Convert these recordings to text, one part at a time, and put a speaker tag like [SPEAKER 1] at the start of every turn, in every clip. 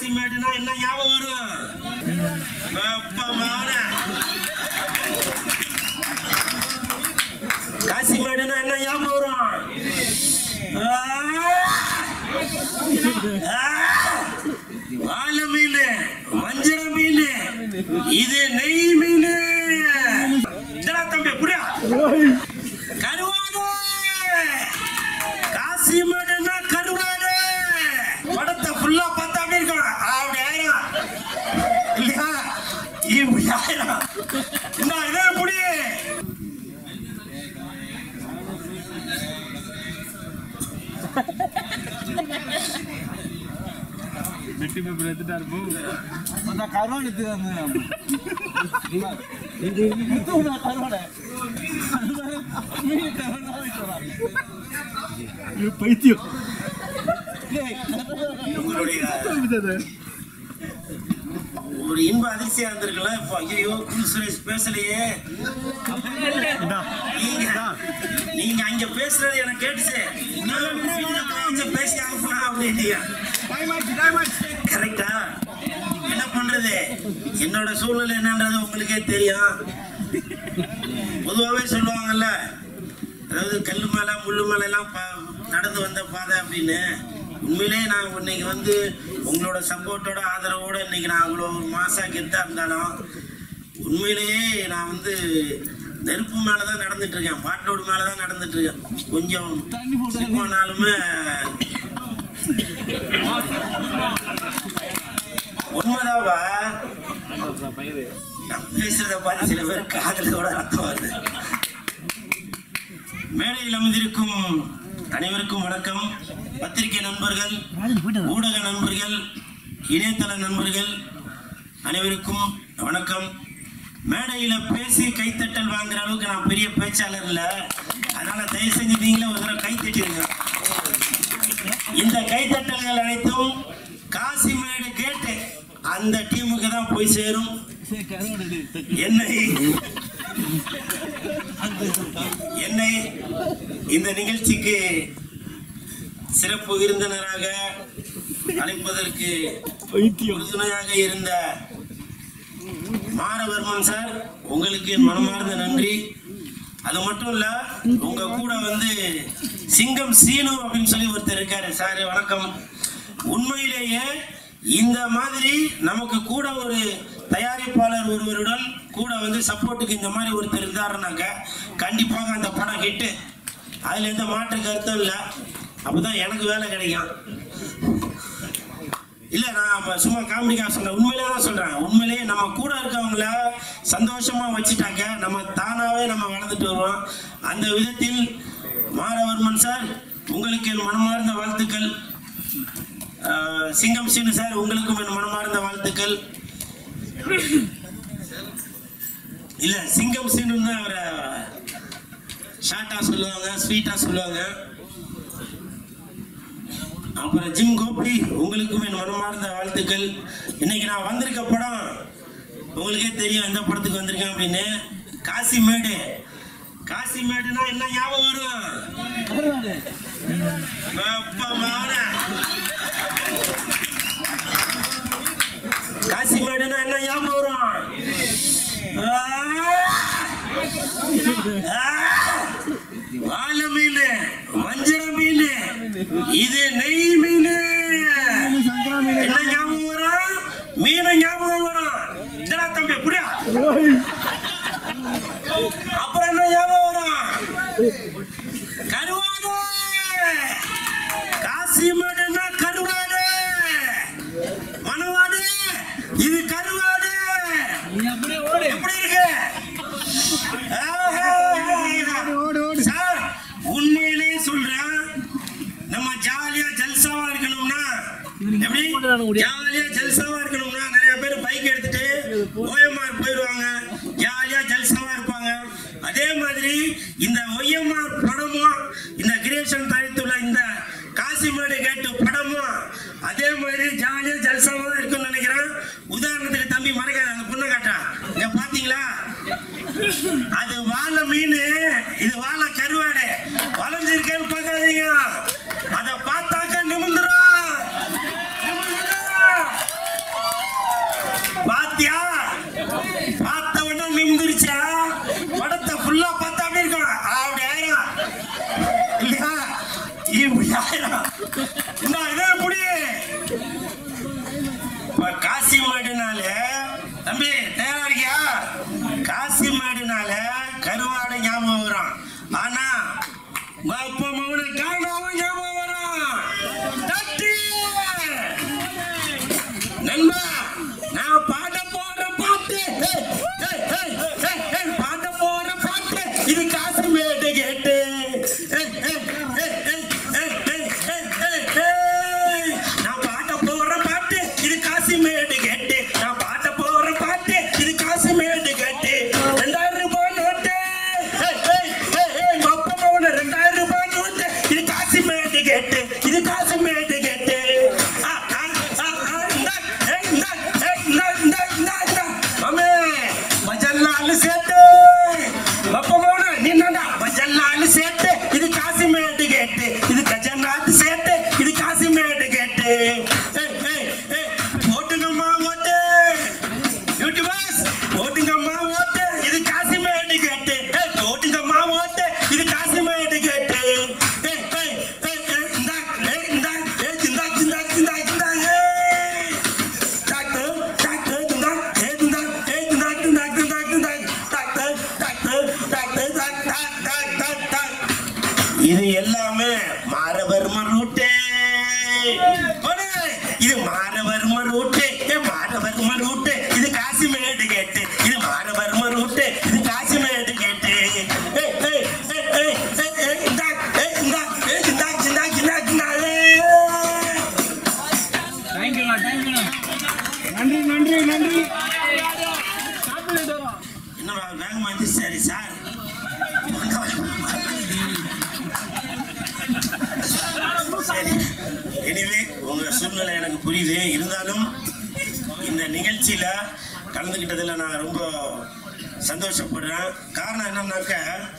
[SPEAKER 1] காசிமேடுனா என்ன ஞாபகம் வரும் வெப்பமான காசிமேடுனா என்ன ஞாபகம் வரும் ஆ! ஆ! வாழை மீன் வஞ்சர மீன் இது நெய் மீன் இதடா தம்பி புரியா கருவாடு காசி மாடுன்னா கருவாடு படத்தை ஃபுல்லா பார்த்தா அப்படி இருக்கும் அப்படி ஆயிரம் இல்லையா இப்படி ஆயிரம் இந்த இதே புடி
[SPEAKER 2] வெட்டி பேப்பர் எடுத்துட்டாரு போ
[SPEAKER 3] அந்த கருவாடு எடுத்து வந்து கருவாடை
[SPEAKER 2] பைத்தியம்
[SPEAKER 1] உங்களுடைய ஒரு இன்ப அதிர்ச்சியா இருந்திருக்குல்ல இப்போ ஐயோ குரு சுரேஷ் பேசலையே நீங்க நீங்க அங்க பேசுறது எனக்கு கேட்டுச்சு இன்னும் வீட்டுல போய் அங்க பேசி அனுப்புனா அப்படின்ட்டீங்க கரெக்டா என்ன பண்றது என்னோட சூழ்நிலை என்னன்றது உங்களுக்கே தெரியும் பொதுவாகவே சொல்லுவாங்கல்ல அதாவது கல்லு மேல முள்ளு மேல எல்லாம் ப- நடந்து வந்த பாதை அப்படின்னு உண்மையிலேயே நான் இன்னைக்கு வந்து உங்களோட சப்போர்ட்டோட ஆதரவோட இன்னைக்கு நான் அவ்வளோ ஒரு மாசா கெத்தா இருந்தாலும் உண்மையிலேயே நான் வந்து நெருப்பு மேல தான் நடந்துட்டு இருக்கேன் பாட்டோடு மேல தான் நடந்துட்டு இருக்கேன் கொஞ்சம் போனாலுமே உண்மைதாவா நான் பேசுறத பார்த்து சில பேர் காதலோட ரத்தம் வருது மேடையில் அமர்ந்திருக்கும் அனைவருக்கும் வணக்கம் பத்திரிகை நண்பர்கள் ஊடக நண்பர்கள் இணையதள நண்பர்கள் அனைவருக்கும் வணக்கம் மேடையில பேசி கைத்தட்டல் வாங்குற அளவுக்கு நான் பெரிய பேச்சாளர் இல்ல அதனால தயவு செஞ்சு நீங்களே ஒரு தடவை கைத்தட்டிடுங்க இந்த கைத்தட்டல்கள் அனைத்தும் காசிமேடு கேட்டு அந்த டீமுக்கு தான் போய் சேரும் என்னை என்னை இந்த நிகழ்ச்சிக்கு சிறப்பு விருந்தினராக அழைப்பதற்கு உறுதுணையாக இருந்த மாரவர்மன் சார் உங்களுக்கு என் மனமார்ந்த நன்றி அது மட்டும் இல்ல உங்க கூட வந்து சிங்கம் சீனு அப்படின்னு சொல்லி ஒருத்தர் இருக்காரு சார் வணக்கம் உண்மையிலேயே இந்த மாதிரி நமக்கு கூட ஒரு தயாரிப்பாளர் ஒருவருடன் கூட வந்து சப்போர்ட்டுக்கு இந்த மாதிரி ஒருத்தர் இருந்தாருனாக்க கண்டிப்பாக அந்த படம் ஹிட்டு அதுல எந்த மாற்று கருத்தும் இல்லை அப்பதான் எனக்கு வேலை கிடைக்கும் இல்ல நான் அப்ப சும்மா காமெடிக்காக சொல்றேன் உண்மையிலே தான் சொல்றேன் உண்மையிலேயே நம்ம கூட இருக்கவங்கள சந்தோஷமா வச்சுட்டாக்க நம்ம தானாவே நம்ம வளர்ந்துட்டு வருவோம் அந்த விதத்தில் மாரவர்மன் சார் உங்களுக்கு என் மனமார்ந்த வாழ்த்துக்கள் ஆஹ், சிங்கம் சீனு சார் உங்களுக்கும் என் மனமார்ந்த வாழ்த்துக்கள் இல்ல சிங்கம் சீனு தான் அவரை ஷார்ட்டா சொல்லுவாங்க ஸ்வீட்டா சொல்லுவாங்க அப்புறம் ஜிம் கோபி உங்களுக்கும் என் மனமார்ந்த வாழ்த்துக்கள் இன்னைக்கு நான் வந்திருக்க படம் உங்களுக்கே தெரியும் எந்த படத்துக்கு வந்திருக்கேன் அப்படின்னு காசிமேடு காசிமேடுனா என்ன ஞாபகம் வரும் வெப்பமான காசிமேடுனா என்ன ஞாபகம் வரும் ஆ! ஆ! வாழை மீன் வஞ்சர மீன் இது நெய் மீன் என்ன ஞாபகம் வரும் மீன் ஞாபகம் வரும் இதடா தம்பி புரியா அப்புறம் என்ன ஞாபகம் வரும் கருவாடு காசி மாடுன்னா கருவாடு மணவாடு இது கருவாடு எப்படி இருக்கு ஆஹா. சார் உண்மையிலேயே சொல்றேன் நம்ம ஜாலியா ஜல்சாவா இருக்கணும்னா எப்படி ஜாலியா ஜல்சாவா இருக்கணும்னா நிறைய பேர் பைக் எடுத்துட்டு ஓஎம்ஆர் போயிடுவாங்க ஜாலியா ஜல்சாவா இருப்பாங்க அதே மாதிரி இந்த ஒய்எம்ஆர் படமும் இந்த கிரியேஷன் தயாரித்துள்ள இந்த காசிமேடு கேட்டு படமும் அதே மாதிரி ஜாலியா ஜல்சாவா இருக்கும்னு நினைக்கிறேன் உதாரணத்துக்கு தம்பி மறைக்காத அந்த பொண்ணை காட்டா இங்க பாத்தீங்களா அது வாழை மீன் இது வாழை கருவாடு வளைஞ்சிருக்கேன்னு பார்க்காதீங்க அதை பார்த்தாக்க நிமிந்துரும் நிமிந்துரும். நண்பா நான் பாட போற பாட்டு ஏய், ஏய், ஏய், ஏய், ஏய், பாட போற பாட்டு இது காசு மேடு கேட்டு ஏய், ஏய், ஏய், ஏய், ஏய், ஏய், ஏய், ஏய், ஏய். நான் பாட போற பாட்டு இது காசு மேடு கேட்டு நான் பாட போற பாட்டு இது காசு மேடு கேட்டு ரெண்டாயிரம் ரூபாய் நோட்டு ஏய், ஏய், ஏய், ஏய், உங்க அப்பா அம்மாவோட ரெண்டாயிரம் ரூபாய் நோட்டு இது காசு மேடு கேட்டு இது காசு மேடு கேட்டு ஆ, ஆ, ஆ, ஆ, இந்தா, ஏய், இந்தா, ஏய், இந்தா, இந்தா, இந்தா, இந்தா. மாமே, பஜல்லாலு சேட்டு. அப்பா மகனே, நீ என்னடா? பஜல்லாலு சேட்டு. இது காசிமேடு கேட்டு இது கஜநாத் சேட்டு இது காசிமேடு கேட்டு ஏய், ஏய், ஏய், ஓட்டுங்கம்மா ஓட்டு யூடியூபர்ஸ் ஓட்டுங்கம்மா ஓட்டு இது காசிமேடு கேட்டு ஏய், ஓட்டுங்கம்மா ஓட்டு இது காசிமேடு கேட்டு ஏய், ஏய், ஏய், ஏய், இந்தா, ஏய், இந்தா, ஏய், இந்தா, இந்தா, இந்தா, இந்தா, ஏய். டாக்டர், டாக்டர், இந்தா, ஏய், இந்தா, ஏய், இந்தா, இந்தா, இந்தா, இந்தா. Doctor, doctor, doctor, doc, doc, doc, doc, doc. இது எல்லாமே மாரவர்ம ரூட்டே போடு. இது மாரவர்ம ரூட்டு ஏ மாரவர்ம ரூட்டு இது காசிமேடு கேட்டு இது மாரவர்ம ரூட்டு இது காசிமேடு கேட்டு ஏய், ஏய், ஏய், ஏய், ஏய், ஏய், இந்தா, ஏய், இந்தா, ஏய், இந்தா, இந்தா, இந்தா, இந்தா, ஏய்.
[SPEAKER 2] தேங்க்யூண்ணா தேங்க்யூண்ணா நன்றி நன்றி நன்றி
[SPEAKER 1] என்ன வேகமா இருந்துச்சு சரி சார் சரி எனிவே உங்க சூழ்நிலை எனக்கு புரியுது இருந்தாலும் இந்த நிகழ்ச்சியில கலந்துக்கிட்டதுல நான் ரொம்ப சந்தோஷப்படுறேன் காரணம் என்னன்னாக்க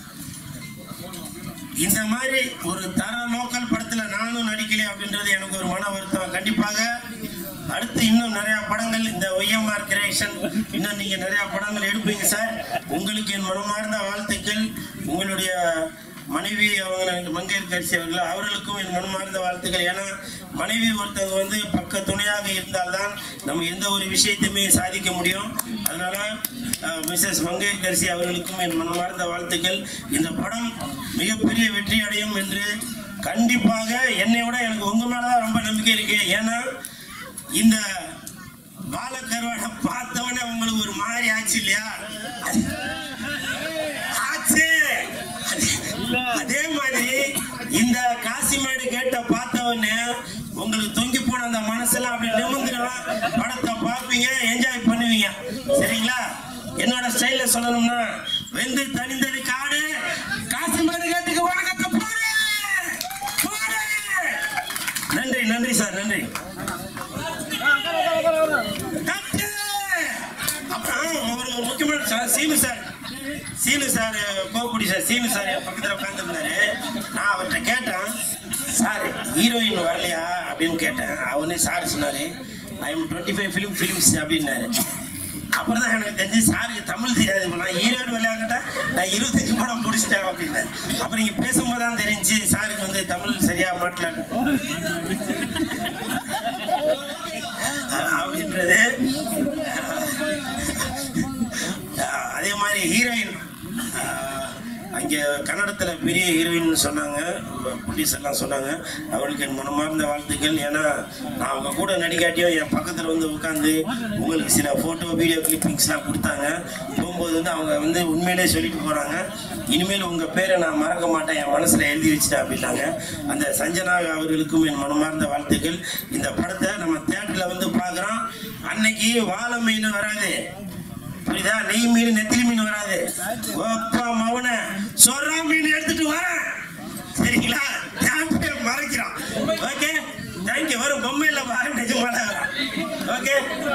[SPEAKER 1] இந்த மாதிரி ஒரு தர லோக்கல் படத்துல நானும் நடிக்கல அப்படின்றது எனக்கு ஒரு மன வருத்தம் கண்டிப்பாக அடுத்து இன்னும் நிறைய படங்கள் இந்த ஒய்எம்ஆர் கிரியேஷன் இன்னும் நீங்க நிறைய படங்கள் எடுப்பீங்க சார் உங்களுக்கு என் மனமார்ந்த வாழ்த்துக்கள் உங்களுடைய மனைவி அவங்க மங்கையர்கரசி அவர்கள் அவர்களுக்கும் என் மனமார்ந்த வாழ்த்துக்கள் ஏன்னா மனைவி ஒருத்தவங்க வந்து பக்க துணையாக இருந்தால்தான் நம்ம எந்த ஒரு விஷயத்தையுமே சாதிக்க முடியும் அதனால மிஸ்ஸஸ் மங்கையர்கரசி அவர்களுக்கும் என் மனமார்ந்த வாழ்த்துக்கள் இந்த படம் மிகப்பெரிய வெற்றி அடையும் என்று கண்டிப்பாக என்னை விட எனக்கு உங்க மேலதான் ரொம்ப நம்பிக்கை இருக்கு ஏன்னா இந்த பாலக்கருவாடை பார்த்தவொடனே உங்களுக்கு ஒரு மாதிரி ஆச்சு இல்லையா ஆச்சு அதே மாதிரி இந்த காசிமேடு கேட்ட பார்த்தவொடனே உங்களுக்கு தொங்கி போன அந்த மனசெல்லாம் அப்படி நிமிந்துடும் படத்தை பார்ப்பீங்க என்ஜாய் பண்ணுவீங்க சரிங்களா என்னோட ஸ்டைல்ல சொல்லணும்னா வெந்து தனிந்தது காடு காசிமேடு கேட்டுக்கு வணக்கத்தை போடு போடு நன்றி நன்றி சார் நன்றி கட்டு! அப்புறம் ஒரு ஒரு முக்கியமான sir Seenu sir Seenu sir கோக்குடி சார் சீனு சார் என் பக்கத்தில் உட்காந்துருந்தாரு நான் அவர்கிட்ட கேட்டேன் சார் ஹீரோயின் வரலையா அப்படின்னு கேட்டேன் அவனே சார் சொன்னாரு I am twenty five film films அப்படின்னாரு அப்புறம் தான் எனக்கு தெரிஞ்சு சாருக்கு தமிழ் தெரியாது இப்போ நான் ஹீரோயின் விளையாண்டா நான் இருபத்தஞ்சு படம் முடிச்சிட்டேன் அப்படின்னேன் அப்புறம் இங்கே பேசும்போது தான் தெரிஞ்சு சாருக்கு வந்து தமிழ் சரியா மாட்டல அப்படின்றது அஹ், அதே மாதிரி ஹீரோயின் அங்கே கன்னடத்தில் பெரிய ஹீரோயின் சொன்னாங்க புலிஸ் எல்லாம் சொன்னாங்க அவளுக்கு என் மனமார்ந்த வாழ்த்துக்கள் ஏன்னா நான் அவங்க கூட நடிக்காட்டியும் என் பக்கத்தில் வந்து உட்காந்து உங்களுக்கு சில ஃபோட்டோ வீடியோ கிளிப்பிங்ஸ்லாம் கொடுத்தாங்க போகும்போது வந்து அவங்க வந்து உண்மையிலே சொல்லிட்டு போகிறாங்க இனிமேல் உங்கள் பேரை நான் மறக்க மாட்டேன் என் மனசில் எழுதி வச்சுட்டேன் அப்படின்னாங்க அந்த சஞ்சனா அவர்களுக்கும் என் மனமார்ந்த வாழ்த்துக்கள் இந்த படத்தை நம்ம தேட்டரில் வந்து பார்க்குறோம் அன்னைக்கு வாழை மீன் வராது புரியுதா நெய் மீன் நெத்திலி மீன் வராது ஓப்பா மவன சொரா மீன் எடுத்துட்டு வரேன் சரிங்களா தேவையை மறைக்கிறான் ஓகே தேங்க்யூ வரும் பொம்மையில் வர நிஜமான ஓகே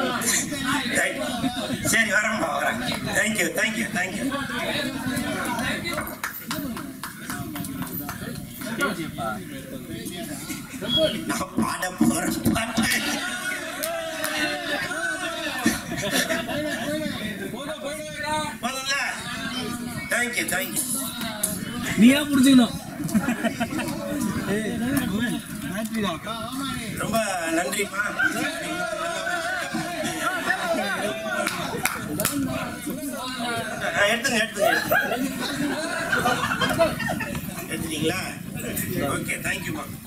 [SPEAKER 1] சரி வரேன்ப்பா வரேன் தேங்க்யூ தேங்க்யூ தேங்க்யூ நான் பாட போறேன் பாட்டு போதும்ல தேங்க்யூ தேங்க்யூ
[SPEAKER 2] நீயா புடிச்சுக்கணும்
[SPEAKER 1] ரொம்ப நன்றிம்மா ஆ, எடுத்துங்க எடுத்துங்க எடுத்துங்க. எடுத்துட்டீங்களா ஓகே தேங்க்யூம்மா